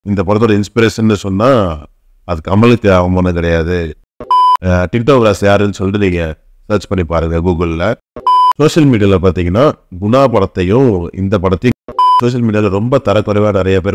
இந்த படத்தோட இன்ஸ்பிரேஷன் சொன்னா அது கமலுக்கு அவமானம் கிடையாது அஹ் டிக்டாக் ராஸ் யாருன்னு சொல்லிட்டு நீங்க சர்ச் பண்ணி பாருங்க கூகுளில் சோஷியல் மீடியாவில் பார்த்தீங்கன்னா குணா படத்தையும் இந்த படத்தையும் சோஷியல் மீடியாவில் ரொம்ப தரக்குறைவாக நிறைய பேர்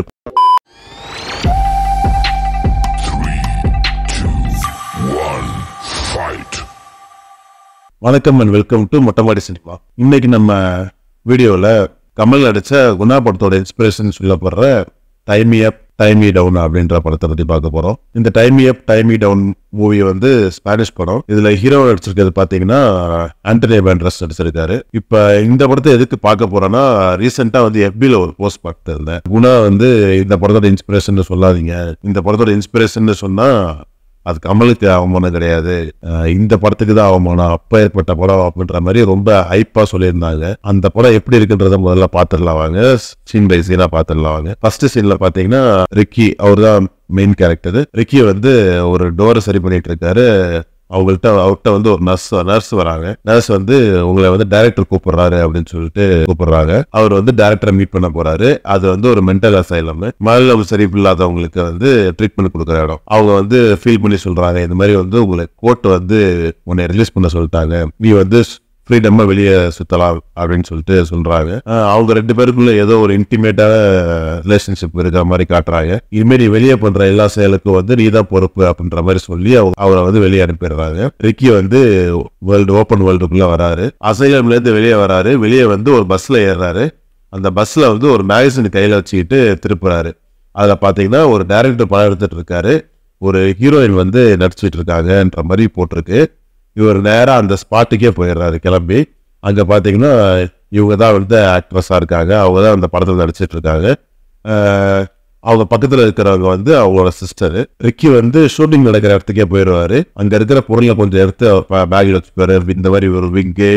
வணக்கம் and welcome to Mottamaadi cinema இன்னைக்கு நம்ம வீடியோவில் கமல் நடிச்ச குணா படத்தோட இன்ஸ்பிரேஷன் சொல்லப்படுற டைமி அப் டைமி டவுன் அப்படின்ற படத்தை பற்றி பார்க்க போகிறோம் இந்த tie me up tie me down movie வந்து ஸ்பானிஷ் படம் இதில் ஹீரோ நடிச்சிருக்கிறது பார்த்தீங்கன்னா ஆண்டனி பேண்ட்ரஸ் நடிச்சிருக்காரு இப்போ இந்த படத்தை எதுக்கு பார்க்க போறோம்னா ரீசெண்டாக வந்து எஃபியில் ஒரு போஸ்ட் பார்த்துருந்தேன் குணா வந்து இந்த படத்தோட இன்ஸ்பிரேஷன் சொல்லாதீங்க இந்த படத்தோட இன்ஸ்பிரேஷன் சொன்னால் அது கமலுக்கு அவமானம் கிடையாது அஹ் இந்த படத்துக்கு தான் அவமானம் அப்ப ஏற்பட்ட படம் அப்படின்ற மாதிரி ரொம்ப ஹைப்பா சொல்லியிருந்தாங்க அந்த படம் எப்படி இருக்குன்றத முதல்ல பாத்துடலாம் வாங்க சீன் பை சீனா பாத்துடலாம் வாங்க ஃபர்ஸ்ட் சீன்ல பாத்தீங்கன்னா ரிக்கி அவர் தான் மெயின் கேரக்டர் ரிக்கி வந்து ஒரு டோரை சரி பண்ணிட்டு இருக்காரு அவங்கள்ட்ட அவர்கிட்ட வந்து ஒரு நர்ஸ் நர்ஸ் வராங்க நர்ஸ் வந்து உங்களை வந்து டைரக்டர் கூப்பிடுறாரு அப்படின்னு சொல்லிட்டு கூப்பிடுறாங்க அவர் வந்து டைரக்டரை மீட் பண்ண போறாரு அது வந்து ஒரு மென்டல் அசைலம் மனநலம் சரிப்பு இல்லாதவங்களுக்கு வந்து ட்ரீட்மெண்ட் கொடுக்குற இடம் அவங்க வந்து ஃபீல் பண்ணி சொல்றாங்க இந்த மாதிரி வந்து உங்களை கோர்ட் வந்து உன்னை ரிலீஸ் பண்ண சொல்லிட்டாங்க நீ வந்து ஃப்ரீடமா வெளியே சுத்தலாம் அப்படின்னு சொல்லிட்டு சொல்றாங்க அஹ் அவங்க ரெண்டு பேருக்குள்ள ஏதோ ஒரு இன்டிமேட்டான ரிலேஷன்ஷிப் இருக்கிற மாதிரி காட்டுறாங்க இனிமேல் நீ வெளியே பண்ற எல்லா செயலுக்கும் வந்து நீ தான் பொறுப்பு அப்படின்ற மாதிரி சொல்லி அவங்க அவரை வந்து வெளியே அனுப்பிடுறாங்க ரிக்கி வந்து வேர்ல்டு ஓப்பன் வேர்ல்டுக்குள்ள வராரு அசைலம்ல இருந்து வெளியே வராரு வெளியே வந்து ஒரு பஸ்ல ஏறாரு அந்த பஸ்ல வந்து ஒரு மேகசின் கையில வச்சுக்கிட்டு திருப்புறாரு அதுல பாத்தீங்கன்னா ஒரு டைரக்டர் படம் எடுத்துட்டு இருக்காரு ஒரு ஹீரோயின் வந்து நடிச்சிட்டு இருக்காங்கன்ற மாதிரி போட்டிருக்கு இவர் நேரா அந்த ஸ்பாட்டுக்கே போயிடுறாரு கிளம்பி அங்க பாத்தீங்கன்னா இவங்க தான் வந்து ஆக்ட்ரஸா இருக்காங்க அவங்க தான் அந்த படத்துல நடிச்சிட்டு இருக்காங்க அஹ் அவங்க பக்கத்துல இருக்கிறவங்க வந்து அவங்களோட சிஸ்டர் ரிக்கி வந்து ஷூட்டிங் நடக்கிற இடத்துக்கே போயிடுவாரு அங்க இருக்கிற பொருளை கொஞ்சம் எடுத்து பேக்ல வச்சுக்குவாரு இந்த மாதிரி ஒரு விக்கு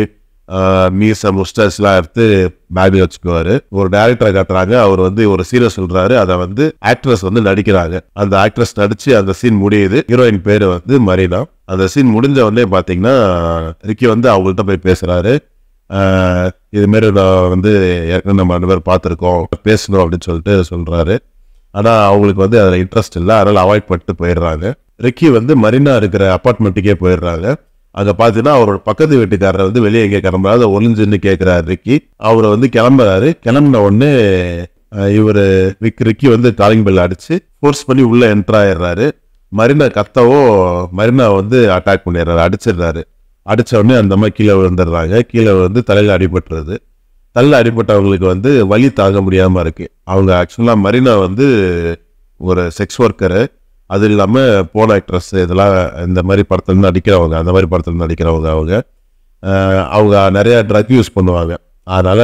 மீச முஸ்டர்ஸ் எல்லாம் எடுத்து பேக்ல வச்சுக்குவாரு ஒரு டேரக்டரை காட்டுறாங்க அவர் வந்து ஒரு சீரியஸ் சொல்றாரு அதை வந்து ஆக்ட்ரஸ் வந்து நடிக்கிறாங்க அந்த ஆக்ட்ரஸ் நடிச்சு அந்த சீன் முடியுது ஹீரோயின் பேரு வந்து மரீனா அந்த சீன் முடிஞ்ச உடனே பாத்தீங்கன்னா ரிக்கி வந்து அவங்கள்ட்ட போய் பேசுறாரு ஆஹ் இது மாதிரி நான் வந்து ஏற்கனவே நம்ம ரெண்டு பேர் பார்த்துருக்கோம் பேசணும் அப்படின்னு சொல்லிட்டு சொல்றாரு ஆனா அவங்களுக்கு வந்து அதுல இன்ட்ரெஸ்ட் இல்லை அதனால அவாய்ட் பண்ணிட்டு போயிடுறாங்க ரிக்கி வந்து மரீனா இருக்கிற அப்பார்ட்மெண்ட்டுக்கே போயிடுறாங்க அங்க பாத்தீங்கன்னா அவரோட பக்கத்து வீட்டுக்காரர் வந்து வெளியே எங்கே கிளம்புறாரு ஒளிஞ்சுன்னு கேட்கிறாரு ரிக்கி அவரை வந்து கிளம்புறாரு கிளம்பின உடனே அஹ், இவரு ரிக் ரிக்கி வந்து காலிங் பெல் அடிச்சு ஃபோர்ஸ் பண்ணி உள்ள என்டர் ஆயிடுறாரு மரினா கத்தவோ மரினா வந்து அட்டாக் பண்ணிடுறாரு அடிச்சிடுறாரு அடிச்ச உடனே அந்த அம்மா கீழே விழுந்துடுறாங்க கீழே வந்து தலையில அடிபட்டுறது தலையில அடிபட்டவங்களுக்கு வந்து வலி தாங்க முடியாம இருக்கு அவங்க ஆக்சுவலா மரினா வந்து ஒரு செக்ஸ் ஒர்க்கரு அது இல்லாம போன் ஆக்ட்ரஸ் இதெல்லாம் இந்த மாதிரி படத்துல இருந்து நடிக்கிறவங்க அந்த மாதிரி படத்துல இருந்து நடிக்கிறவங்க அவங்க அஹ் அவங்க நிறைய ட்ரக் யூஸ் பண்ணுவாங்க அதனால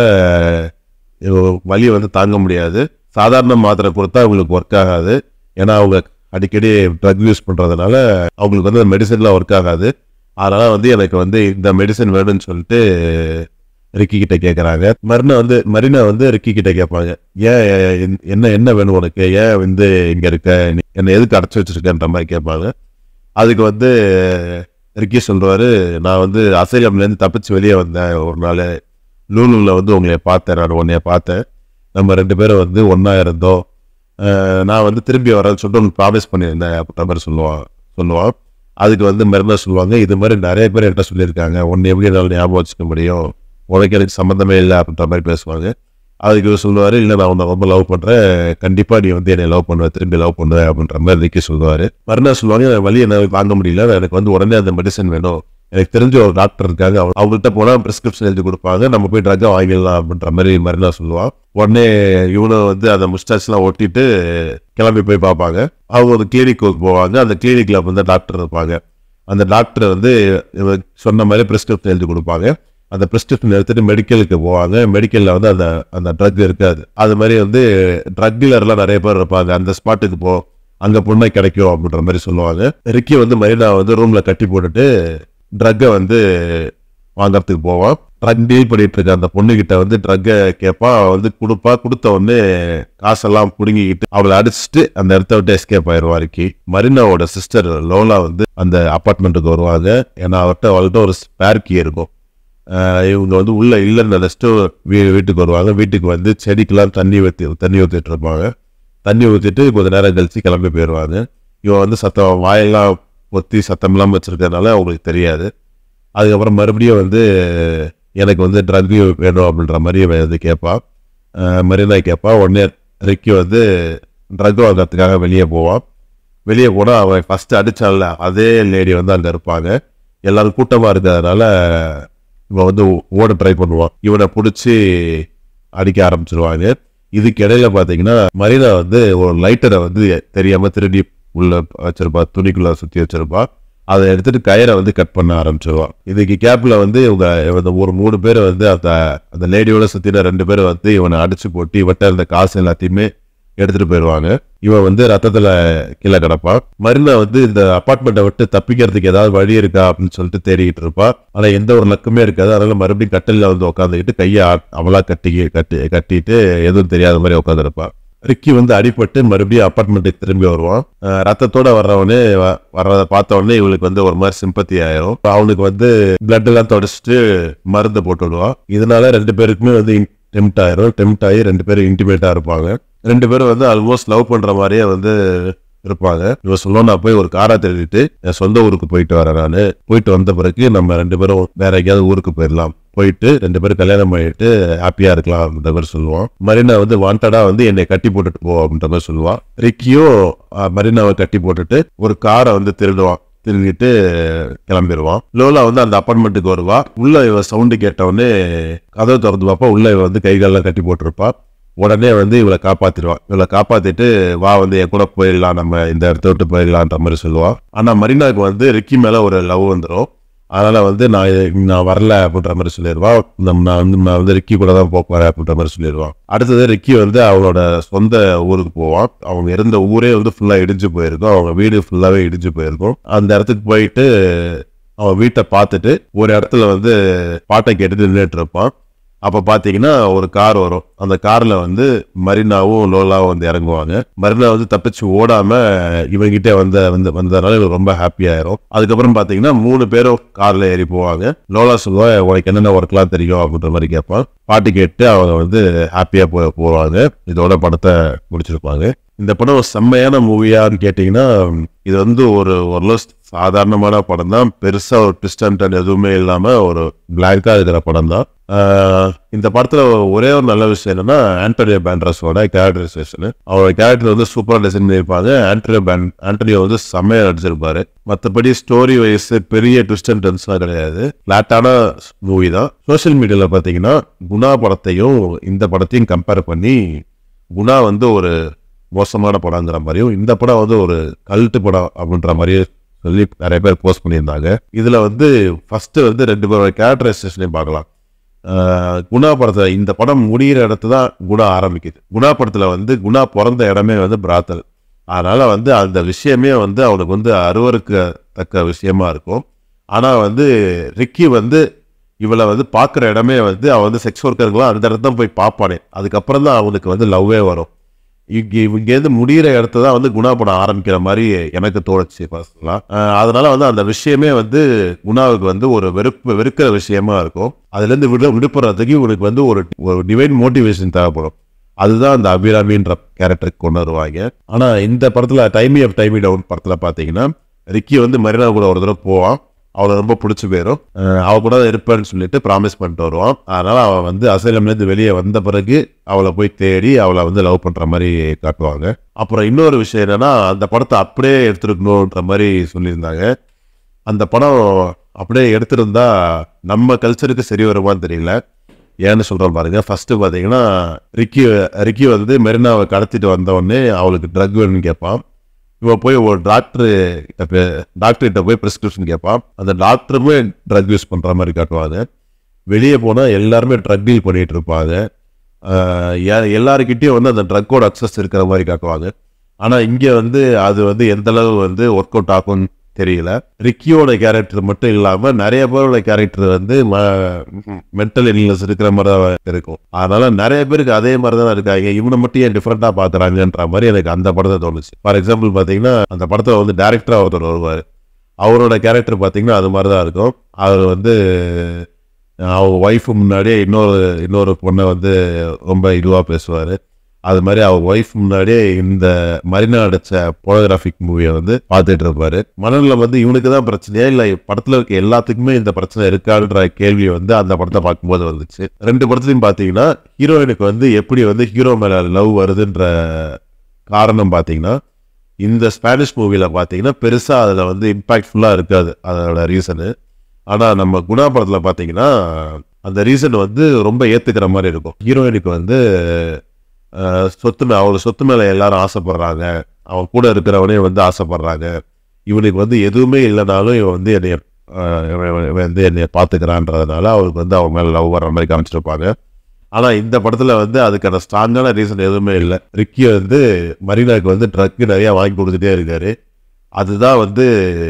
இவ வலி வந்து தாங்க முடியாது சாதாரண மாத்திரை கொடுத்தா அவங்களுக்கு ஒர்க் ஆகாது ஏன்னா அவங்க அடிக்கடி ட்ரக் யூஸ் பண்றதுனால அவங்களுக்கு வந்து மெடிசன்லாம் ஒர்க் ஆகாது அதனால வந்து எனக்கு வந்து இந்த மெடிசன் வேணும்னு சொல்லிட்டு ரிக்கி கிட்ட கேட்குறாங்க மரினா வந்து மரினா வந்து ரிக்கி கிட்ட கேட்பாங்க ஏன் என்- என்ன என்ன வேணும் உனக்கு ஏன் வந்து இங்க இருக்க நீ என்னை எதுக்கு அடைச்சி வச்சிருக்கன்ற மாதிரி கேட்பாங்க அதுக்கு வந்து ரிக்கி சொல்றாரு நான் வந்து அசைலம்லேருந்து தப்பிச்சு வெளியே வந்தேன் ஒரு நாள் லூலுல வந்து உங்களை பார்த்தேன் நான் உன்னைய பார்த்தேன் நம்ம ரெண்டு பேரும் வந்து ஒண்ணா இருந்தோம் அஹ் நான் வந்து திரும்பி வரேன்னு சொல்லிட்டு உனக்கு ப்ராமிஸ் பண்ணியிருந்தேன் அப்படின்ற மாதிரி சொல்லுவான் சொல்லுவான் அதுக்கு வந்து மறுநாள் சொல்லுவாங்க இது மாதிரி நிறைய பேர் என்கிட்ட சொல்லியிருக்காங்க உன்னை எப்படி என்னால் ஞாபகம் வச்சுக்க முடியும் உனக்கு எனக்கு சம்மந்தமே இல்லை அப்படின்ற மாதிரி பேசுவாங்க அதுக்கு இவர் சொல்லுவாரு இல்லை நான் உன்னை ரொம்ப லவ் பண்றேன் கண்டிப்பா நீ வந்து என்னை லவ் பண்ணுவ திரும்பி லவ் பண்ணுவேன் அப்படின்ற மாதிரி ரிக்கி சொல்லுவாரு மறுநாள் சொல்லுவாங்க "எனக்கு வலி என்னால் தாங்க முடியல எனக்கு வந்து உடனே அந்த மெடிசன் வேணும் எனக்கு தெரிஞ்ச ஒரு டாக்டர் இருக்காங்க அவங்க- அவங்கள்ட்ட போனா பிரிஸ்கிரிப்ஷன் எழுதி கொடுப்பாங்க நம்ம போய் ட்ரக்கை வாங்கிடலாம் அப்படின்ற மாதிரி மறுநாள் சொல்லுவான் உடனே இவனும் வந்து அந்த முஸ்டாச்லாம் ஒட்டிட்டு கிளம்பி போய் பார்ப்பாங்க அவங்க ஒரு கிளினிக்கு போவாங்க அந்த கிளினிக்ல வந்து டாக்டர் இருப்பாங்க அந்த டாக்டர் வந்து இவன் சொன்ன மாதிரி பிரிஸ்கிரிப்ஷன் எழுதி கொடுப்பாங்க அந்த பிரிஸ்கிரிப்ஷன் எடுத்துட்டு மெடிக்கலுக்கு போவாங்க மெடிக்கல்ல வந்து அந்த அந்த ட்ரக் இருக்காது அது மாதிரி வந்து ட்ரக் டீலர்லாம் நிறைய பேர் இருப்பாங்க அந்த ஸ்பாட்டுக்கு போ அங்க பொண்ணை கிடைக்கும் அப்படின்ற மாதிரி சொல்லுவாங்க ரிக்கி வந்து மரினா வந்து ரூம்ல கட்டி போட்டுட்டு ட்ரக்கை வந்து வாங்கறதுக்கு போவான் ட்ரக் டீல் பண்ணிட்டு இருக்க அந்த பொண்ணுகிட்ட வந்து ட்ரக்கை கேட்பா அவ வந்து கொடுப்பா கொடுத்த உடனே காசெல்லாம் புடுங்கிக்கிட்டு அவளை அடிச்சுட்டு அந்த இடத்த விட்டு எஸ்கேப் ஆயிடுவா ரிக்கி மரினாவோட சிஸ்டர் லோலா வந்து அந்த அப்பார்ட்மெண்ட்டுக்கு வருவாங்க ஏன்னா அவர்கிட்ட அவள்கிட்ட ஒரு ஸ்பேர் கீ இருக்கும் ஆஹ் இவங்க வந்து உள்ள இல்லைன்னு நினைச்சிட்டு வீ வீட்டுக்கு வருவாங்க வீட்டுக்கு வந்து செடிக்கெல்லாம் தண்ணி ஊற்றி தண்ணி ஊற்றிட்டு இருப்பாங்க தண்ணி ஊற்றிட்டு கொஞ்ச நேரம் கழிச்சு கிளம்பி போயிடுவாங்க இவன் வந்து சத்தம் வாயெல்லாம் ஒத்தி சத்தம் இல்லாமல் வச்சிருக்கறதுனால அவங்களுக்கு தெரியாது அதுக்கப்புறம் மறுபடியும் வந்து எனக்கு வந்து ட்ரக் வேணும் அப்படின்ற மாதிரி இவன் வந்து கேட்பான் மரினா கேட்பான் உடனே ரிக்கி வந்து ட்ரக் வாங்குறதுக்காக வெளியே போவான் வெளியே போனால் அவன் ஃபஸ்ட்டு அடிச்சான்ல அதே லேடி வந்து அங்கே இருப்பாங்க எல்லாரும் கூட்டமாக இருக்கிறதுனால இவன் வந்து ஓட ட்ரை பண்ணுவான் இவனை பிடிச்சி அடிக்க ஆரம்பிச்சிருவாங்க இதுக்கு இடையில பார்த்தீங்கன்னா மரினா வந்து ஒரு லைட்டரை வந்து தெரியாம திருடி உள்ள வச்சிருப்பா துணிக்குள்ள சுற்றி வச்சிருப்பா அதை எடுத்துட்டு கயிறை வந்து கட் பண்ண ஆரம்பிச்சிருவான் இதுக்கு கேப்ல வந்து இவங்க இவங்க ஒரு மூணு பேர் வந்து அந்த அந்த லேடியோட சுத்தின ரெண்டு பேர் வந்து இவனை அடிச்சு போட்டு இவட்ட இருந்த காசு எல்லாத்தையுமே எடுத்துட்டு போயிடுவாங்க இவன் வந்து ரத்தத்துல கீழே கிடப்பான் மருந்தா வந்து இந்த அபார்ட்மெண்ட்டை விட்டு தப்பிக்கிறதுக்கு ஏதாவது வழி இருக்கா அப்படின்னு சொல்லிட்டு தேடிக்கிட்டு இருப்பா ஆனா எந்த ஒரு லக்குமே இருக்காது அதனால மறுபடியும் கட்டில வந்து உட்காந்துக்கிட்டு கையை ஆ- அவளா கட்டி கட்டி கட்டிட்டு எதுவும் தெரியாத மாதிரி உட்காந்துருப்பான் ரிக்கி வந்து அடிபட்டு மறுபடியும் அப்பார்ட்மெண்ட்டுக்கு திரும்பி வருவான் அஹ் ரத்தத்தோட வர்றவனே வ- வர்றத பார்த்த உடனே இவளுக்கு வந்து ஒரு மாதிரி சிம்பத்தி ஆயிரும் அவனுக்கு வந்து பிளட் எல்லாம் தொடச்சிட்டு மருந்து போட்டு விடுவான் இதனால ரெண்டு பேருக்குமே வந்து டெம்ட் ஆயிரும் டெம்ட் ஆகி ரெண்டு பேரும் இன்டிமேட்டா இருப்பாங்க ரெண்டு பேரும் வந்து ஆல்மோஸ்ட் லவ் பண்ற மாதிரியே வந்து இருப்பாங்க இவன் சொல்லுவோம் நான் போய் ஒரு காரை தேடிட்டு என் சொந்த ஊருக்கு போயிட்டு வரேன் நான் போயிட்டு வந்த பிறகு நம்ம ரெண்டு பேரும் வேற எங்கேயாவது ஊருக்கு போயிடலாம் போயிட்டு ரெண்டு பேரும் கல்யாணம் பண்ணிட்டு ஹாப்பியா இருக்கலாம் அப்படின்ற மாதிரி சொல்லுவான் மரினா வந்து வாண்டடா வந்து என்னை கட்டி போட்டுட்டு போ அப்படின்ற மாதிரி சொல்லுவான் ரிக்கியும் அஹ், மரினாவை கட்டி போட்டுட்டு ஒரு காரை வந்து திருடுவான் திருடிட்டு கிளம்பிடுவான் லோலா வந்து அந்த அப்பார்ட்மெண்ட்டுக்கு வருவா உள்ள இவ சவுண்டு கேட்டவுடனே கதவை திறந்து பார்ப்பா உள்ள இவ வந்து கைகாலெல்லாம் கட்டி போட்டிருப்பா உடனே வந்து இவளை காப்பாத்திடுவான் இவளை காப்பாத்திட்டு வா வந்து என் கூட போயிடலாம் நம்ம இந்த இடத்த விட்டு போயிடலான்ற மாதிரி சொல்லுவான் ஆனா மரினாக்கு வந்து ரிக்கி மேல ஒரு லவ் வந்துடும் அதனால வந்து நான் இது- நான் வரல அப்படின்ற மாதிரி சொல்லிடுவான் நம்ம நான் வந்து நான் வந்து ரிக்கி கூட தான் போக போறேன் அப்படின்ற மாதிரி சொல்லிடுவான் அடுத்தது ரிக்கி வந்து அவளோட சொந்த ஊருக்கு போவான் அவங்க இருந்த ஊரே வந்து ஃபுல்லா இடிஞ்சு போயிருக்கும் அவங்க வீடு ஃபுல்லாவே இடிஞ்சு போயிருக்கும் அந்த இடத்துக்கு போயிட்டு அவன் வீட்டை பார்த்துட்டு ஒரு இடத்துல வந்து பாட்டை கேட்டுட்டு நின்றுட்டு இருப்பான் அப்ப பாத்தீங்கன்னா ஒரு கார் வரும் அந்த கார்ல வந்து மரினாவும் லோலாவும் வந்து இறங்குவாங்க மரினா வந்து தப்பிச்சு ஓடாம இவங்கிட்ட வந்த வந்து வந்ததுனால இவங்க ரொம்ப ஹாப்பி ஆயிரும் அதுக்கப்புறம் பாத்தீங்கன்னா மூணு பேரும் கார்ல ஏறி போவாங்க லோலா சொல்லுவா உனக்கு என்னென்ன ஒர்க்லாம் தெரியும் அப்படின்ற மாதிரி கேட்பான் பாட்டு கேட்டு அவங்க வந்து ஹாப்பியா போ போவாங்க இதோட படத்தை முடிச்சிருப்பாங்க இந்த படம் செம்மையான மூவியான்னு கேட்டிங்கன்னா இது வந்து ஒரு ஒரு சாதாரணமான படம் தான் பெருசா ஒரு ட்விஸ்ட் அண்ட் turn எதுவுமே இல்லாம ஒரு பிளாங்கா இருக்கிற படம் தான் ஆஹ் இந்த படத்துல ஒரே ஒரு நல்ல விஷயம் என்னன்னா ஆண்டோனியோ பேண்ட்ரஸோட கேரக்டரைசேஷன் அவரோட கேரக்டர் வந்து சூப்பரா டிசைன் பண்ணியிருப்பாங்க ஆண்டோனியோ பேன் ஆண்டோனியோ வந்து செம்மையா நடிச்சிருப்பாரு மற்றபடி ஸ்டோரி வைஸ் பெரிய ட்விஸ்ட் அண்ட் டர்ன்ஸ்லாம் கிடையாது ஃபிளாட்டான மூவி தான் சோஷியல் மீடியால பாத்தீங்கன்னா குணா படத்தையும் இந்த படத்தையும் கம்பேர் பண்ணி குணா வந்து ஒரு மோசமான படங்கிற மாதிரியும் இந்த படம் வந்து ஒரு கல்ட்டு படம் அப்படின்ற மாதிரியும் சொல்லி நிறைய பேர் போஸ்ட் பண்ணியிருந்தாங்க இதுல வந்து ஃபர்ஸ்ட் வந்து ரெண்டு பேரோட கேரக்டரைசேஷனையும் பார்க்கலாம் ஆஹ் குணா படத்துல இந்த படம் முடிகிற இடத்து தான் குணா ஆரம்பிக்குது குணா படத்துல வந்து குணா பிறந்த இடமே வந்து பிராத்தல் அதனால வந்து அந்த விஷயமே வந்து அவனுக்கு வந்து அருவருக்கத்தக்க விஷயமா இருக்கும் ஆனா வந்து ரிக்கி வந்து இவளை வந்து பார்க்குற இடமே வந்து அவன் வந்து செக்ஸ் ஒர்க்கர்களாம் அந்த இடத்துல தான் போய் பார்ப்பானே அதுக்கப்புறம் தான் அவனுக்கு வந்து லவ்வே வரும் இங்க இங்கேருந்து முடிகிற இடத்த தான் வந்து குணா படம் ஆரம்பிக்கிற மாதிரி எனக்கு தோணுச்சு பர்சனலாக அதனால வந்து அந்த விஷயமே வந்து குணாவுக்கு வந்து ஒரு வெறுப்பு வெறுக்கிற விஷயமா இருக்கும் அதுலேருந்து விடு விடுபடுறதுக்கு இவனுக்கு வந்து ஒரு ஒரு டிவைன் மோட்டிவேஷன் தேவைப்படும் அதுதான் அந்த அபிராமின்ற கேரக்டருக்கு கொண்டு வருவாங்க ஆனா இந்த படத்துல டைமி ஆஃப் டைமி டவுன் படத்துல பாத்தீங்கன்னா ரிக்கி வந்து மரினா கூட ஒரு தடவை போவான் அவளை ரொம்ப பிடிச்சி போயிடும் அஹ் அவ கூட தான் இருப்பேன்னு சொல்லிட்டு ப்ராமிஸ் பண்ணிட்டு வருவான் அதனால அவன் வந்து அசைலம்லேருந்து வெளியே வந்த பிறகு அவளை போய் தேடி அவளை வந்து லவ் பண்ற மாதிரி காட்டுவாங்க அப்புறம் இன்னொரு விஷயம் என்னன்னா அந்த படத்தை அப்படியே எடுத்துருக்கணுன்ற மாதிரி சொல்லியிருந்தாங்க அந்த படம் அப்படியே எடுத்திருந்தா நம்ம கல்ச்சருக்கு சரி வருமான்னு தெரியல ஏன்னு சொல்றேன் பாருங்க ஃபர்ஸ்ட் பாத்தீங்கன்னா ரிக்கி ரிக்கி வந்து மெரினாவை கடத்திட்டு வந்த உடனே அவளுக்கு ட்ரக் வேணும்னு கேட்பான் இவன் போய் ஒரு டாக்டர் டாக்டர் கிட்ட போய் பிரிஸ்கிரிப்ஷன் கேட்பான் அந்த டாக்டருமே ட்ரக் யூஸ் பண்ற மாதிரி காட்டுவாங்க வெளியே போனா எல்லாருமே ட்ரக் டீல் பண்ணிட்டு இருப்பாங்க ஆஹ் யா- எல்லாருக்கிட்டையும் வந்து அந்த ட்ரக்கோட அக்சஸ் இருக்கிற மாதிரி காட்டுவாங்க ஆனா இங்க வந்து அது வந்து எந்த அளவு வந்து ஒர்க் அவுட் ஆகும்னு தெரியல ரிக்கியோட கேரக்டர் மட்டும் இல்லாம நிறைய பேரோட கேரக்டர் வந்து மென்டல் இல்னஸ் இருக்கிற மாதிரி தான் இருக்கும் அதனால நிறைய பேருக்கு அதே மாதிரி தான் இருக்காங்க இவனை மட்டும் ஏன் டிஃப்ரெண்டா பாக்குறாங்கன்ற மாதிரி எனக்கு அந்த படத்தை தோணுச்சு ஃபார் எக்ஸாம்பிள் பாத்தீங்கன்னா அந்த படத்துல வந்து டேரக்டரா ஒருத்தர் வருவார் அவரோட கேரக்டர் பாத்தீங்கன்னா அது மாதிரி தான் இருக்கும் அவர் வந்து அவங்க ஒய்ஃபு முன்னாடியே இன்னொரு இன்னொரு பொண்ணை வந்து ரொம்ப இதுவாக பேசுவார் அது மாதிரி அவர் ஒய்ஃப் முன்னாடியே இந்த மரினா அடிச்ச போனோகிராஃபிக் மூவியை வந்து பார்த்துட்டு இருப்பாரு மனநில வந்து இவனுக்கு தான் பிரச்சனையா இல்லை படத்துல இருக்க எல்லாத்துக்குமே இந்த பிரச்சனை இருக்கான்ற கேள்வி வந்து அந்த படத்தை பார்க்கும்போது வந்துச்சு ரெண்டு படத்துலையும் பார்த்தீங்கன்னா ஹீரோயினுக்கு வந்து எப்படி வந்து ஹீரோ மேல லவ் வருதுன்ற காரணம் பார்த்தீங்கன்னா இந்த ஸ்பானிஷ் மூவியில் பார்த்தீங்கன்னா பெருசாக அதில் வந்து இம்பாக்ட்ஃபுல்லாக இருக்காது அதோட ரீசனு ஆனால் நம்ம குணா படத்தில் பார்த்தீங்கன்னா அந்த ரீசன் வந்து ரொம்ப ஏற்றுக்கிற மாதிரி இருக்கும் ஹீரோயினுக்கு வந்து அஹ், சொத்து மே அவளோட சொத்து மேலே எல்லாரும் ஆசைப்படுறாங்க அவன் கூட இருக்கிறவனே வந்து ஆசைப்படுறாங்க இவனுக்கு வந்து எதுவுமே இல்லைனாலும் இவன் வந்து என்னைய அஹ், இவன் இவன் வந்து என்னைய பார்த்துக்கிறான்றதுனால அவருக்கு வந்து அவன் மேலே லவ் வர்ற மாதிரி காமிச்சிருப்பாங்க ஆனா இந்த படத்துல வந்து அதுக்கான ஸ்ட்ராங்கான ரீசன் எதுவுமே இல்லை ரிக்கி வந்து மரீனாக்கு வந்து ட்ரக் நிறைய வாங்கி கொடுத்துட்டே இருக்காரு அதுதான் வந்து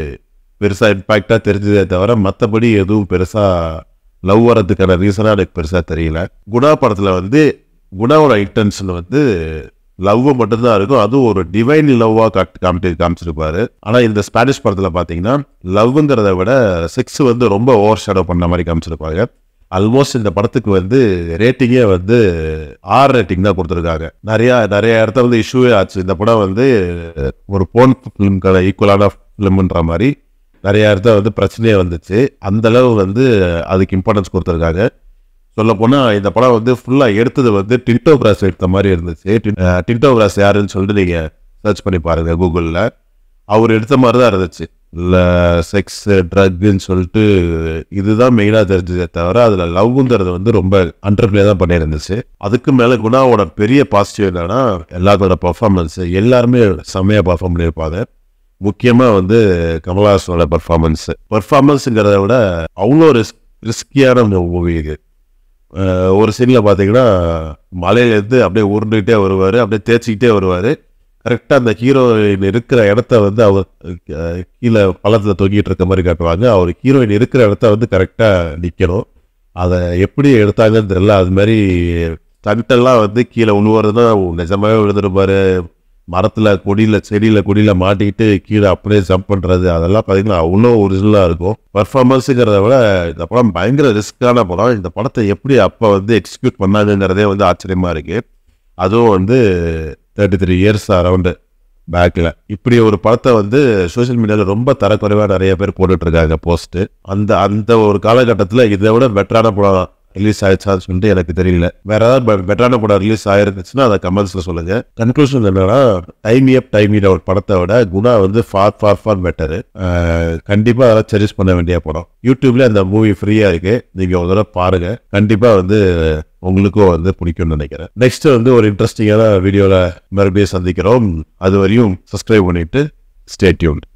பெருசா இம்பாக்டா தெரிஞ்சதே தவிர மற்றபடி எதுவும் பெருசா லவ் வரதுக்கான ரீசனா எனக்கு பெருசா தெரியல குணா படத்துல வந்து குணாவோட இன்டென்ஷன் வந்து லவ் மட்டும்தான் இருக்கும் அதுவும் ஒரு டிவைன் லவ்வா காட்டு காமிட்டு காமிச்சிருப்பாரு ஆனா இந்த ஸ்பானிஷ் படத்துல பாத்தீங்கன்னா லவ்ங்கிறத விட செக்ஸ் வந்து ரொம்ப ஓவர் ஷேடோ பண்ண மாதிரி காமிச்சிருப்பாங்க ஆல்மோஸ்ட் இந்த படத்துக்கு வந்து ரேட்டிங்கே வந்து ஆர் ரேட்டிங் தான் கொடுத்துருக்காங்க நிறைய நிறைய இடத்துல வந்து இஷ்யூவே ஆச்சு இந்த படம் வந்து ஒரு போன் ஃபிலிம்க்கான ஈக்குவலான ஃபிலிம்ன்ற மாதிரி நிறைய இடத்துல வந்து பிரச்சனையே வந்துச்சு அந்த அளவு வந்து அதுக்கு இம்பார்ட்டன்ஸ் கொடுத்துருக்காங்க சொல்ல போனா இந்த படம் வந்து ஃபுல்லா எடுத்தது வந்து டின்டோ கிராஸ் எடுத்த மாதிரி இருந்துச்சு டின்- அஹ் டின்டோ கிராஸ் யாருன்னு சொல்லிட்டு நீங்க சர்ச் பண்ணி பாருங்க கூகுளில் அவர் எடுத்த மாதிரி தான் இருந்துச்சு இல்லை செக்ஸ் ட்ரக்குன்னு சொல்லிட்டு இதுதான் மெயினாக தெரிஞ்சதே தவிர அதில் லவ்ங்கிறது வந்து ரொம்ப அண்டர்பிளே தான் பண்ணியிருந்துச்சு அதுக்கு மேலே குணாவோட பெரிய பாசிட்டிவ் என்னன்னா எல்லாத்தோட பர்ஃபார்மன்ஸ் எல்லாருமே செம்மையாக பர்ஃபார்ம் பண்ணியிருப்பாங்க முக்கியமாக வந்து கமலஹாசனோட பர்ஃபார்மன்ஸ் பர்ஃபார்மன்ஸுங்கிறத விட அவ்வளோ ரிஸ்க் ரிஸ்கியான மூவி இது அஹ் ஒரு சீனில் பார்த்தீங்கன்னா மலையிலேருந்து அப்படியே உருண்டுகிட்டே வருவார் அப்படியே தேய்ச்சிக்கிட்டே வருவார் கரெக்டாக அந்த ஹீரோயின் இருக்கிற இடத்த வந்து அவர் அஹ், கீழே பள்ளத்தில் தொங்கிட்டு இருக்க மாதிரி காட்டுவாங்க அவர் ஹீரோயின் இருக்கிற இடத்த வந்து கரெக்டாக நிற்கணும் அதை எப்படி எடுத்தாங்கன்னு தெரியல அது மாதிரி ஸ்டண்டெல்லாம் வந்து கீழே உழுவுறதுன்னா நிஜமாவே விழுந்துருப்பாரு மரத்தில் கொடியில் செடியில் கொடியில் மாட்டிக்கிட்டு கீழே அப்படியே ஜம்ப் பண்ணுறது அதெல்லாம் பார்த்தீங்கன்னா அவ்வளோ ஒரிஜினலாக இருக்கும் பர்ஃபார்மன்ஸுங்கிறத விட இந்த படம் பயங்கர ரிஸ்க்கான படம் இந்த படத்தை எப்படி அப்போ வந்து எக்ஸிக்யூட் பண்ணாங்கங்கிறதே வந்து ஆச்சரியமாக இருக்குது அதுவும் வந்து தேர்ட்டி த்ரீ இயர்ஸ் அரௌண்டு பேக்கில் இப்படி ஒரு படத்தை வந்து சோஷியல் மீடியாவில் ரொம்ப தரக்குறைவாக நிறைய பேர் போட்டுட்டு இருக்காங்க போஸ்ட்டு அந்த அந்த ஒரு காலகட்டத்தில் இதை விட பெட்டரான படம் ரிலீஸ் ஆயிடுச்சான்னு சொல்லிட்டு எனக்கு தெரியல வேற ஏதாவது பெட்டரான படம் ரிலீஸ் ஆயிருந்துச்சுன்னா அதை கமெண்ட்ஸ்ல சொல்லுங்க கன்க்ளூஷன் என்னன்னா டைம் அப் டைம் ஒரு படத்தை விட குணா வந்து ஃபார் ஃபார் ஃபார் பெட்டரு கண்டிப்பா அதெல்லாம் செரிஸ் பண்ண வேண்டிய படம் யூடியூப்ல அந்த மூவி ஃப்ரீயா இருக்கு நீங்க ஒரு தடவை பாருங்க கண்டிப்பா வந்து உங்களுக்கும் வந்து பிடிக்கும்னு நினைக்கிறேன் நெக்ஸ்ட் வந்து ஒரு இன்ட்ரெஸ்டிங்கான வீடியோல மறுபடியும் சந்திக்கிறோம் அது வரையும் சப்ஸ்கிரைப் பண்ணிட்டு ஸ்டே டியூன்